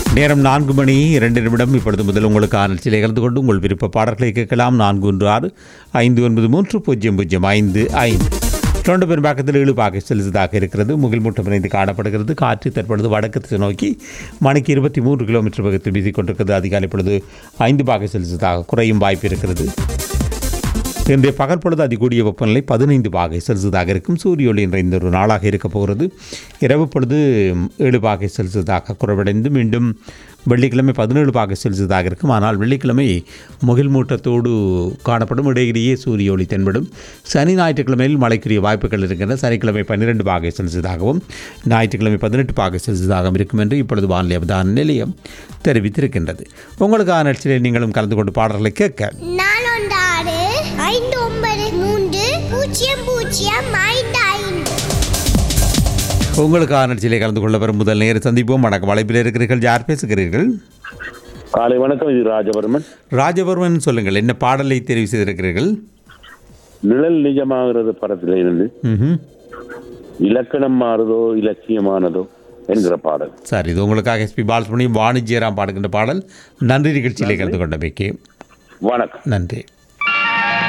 நேரம் நான்கு மணி இரண்டு நிமிடம் இப்பொழுது முதல் உங்களுக்கு ஆனல்ச்சியில் கலந்து கொண்டு உங்கள் விருப்ப பாடல்களை கேட்கலாம் நான்கு ஒன்று ஆறு ஐந்து ஒன்பது மூன்று பூஜ்ஜியம் பூஜ்ஜியம் ஐந்து ஐந்து தொண்டு பெரும்பாக்கத்தில் ஏழு பாகை செலுத்ததாக இருக்கிறது முகில் மூட்டம் இணைந்து காணப்படுகிறது காற்று தற்பொழுது வடக்கு திசை நோக்கி மணிக்கு இருபத்தி மூன்று கிலோமீட்டர் வேகத்தில் வீசிக் கொண்டிருக்கிறது அதிகாலை பொழுது ஐந்து பாகை செலுத்ததாக குறையும் வாய்ப்பு இருக்கிறது இன்றைய பகல் பொழுது அதிகூடிய வெப்பநிலை பதினைந்து பாகை செல்சியஸாக இருக்கும் சூரிய ஒளி நிறைந்த ஒரு நாளாக இருக்கப் போகிறது இரவு பொழுது ஏழு பாகை செல்சியஸாக குறைவடைந்து மீண்டும் வெள்ளிக்கிழமை பதினேழு பாகை செல்சியஸாக இருக்கும் ஆனால் வெள்ளிக்கிழமை முகில் மூட்டத்தோடு காணப்படும் இடையிலேயே சூரிய ஒளி தென்படும் சனி ஞாயிற்றுக்கிழமையில் மழைக்குரிய வாய்ப்புகள் இருக்கின்றன சனிக்கிழமை பன்னிரெண்டு பாகை செல்சியஸாகவும் ஞாயிற்றுக்கிழமை பதினெட்டு பாகை செல்சியஸாகவும் இருக்கும் என்று இப்பொழுது வானிலை அவதான நிலையம் தெரிவித்திருக்கின்றது உங்களுக்கான நிகழ்ச்சியில் நீங்களும் கலந்து கொண்டு பாடல்களை கேட்க நாலொண்டாறு ஐந்து ஒன்பது மூன்று பூஜ்ஜியம் பூஜ்ஜியம் ஐந்து ஐந்து உங்களுக்கான நிகழ்ச்சியிலே கலந்து கொள்ள வரும் முதல் நேர சந்திப்போம் வணக்கம் வலைப்பில் இருக்கிறீர்கள் யார் பேசுகிறீர்கள் காலை வணக்கம் இது ராஜவர்மன் ராஜவர்மன் சொல்லுங்கள் என்ன பாடலை தெரிவு செய்திருக்கிறீர்கள் நிழல் நிஜமாகிறது படத்தில் இருந்து ம்ஹும். இலக்கணம் மாறுதோ இலட்சியமானதோ என்கிற பாடல் சரி இது உங்களுக்காக எஸ்பி பாலசுமணியும் வாணிஜ்யராம் பாடுகின்ற பாடல் நன்றி நிகழ்ச்சியிலே கலந்து கொண்டமைக்கு வணக்கம் நன்றி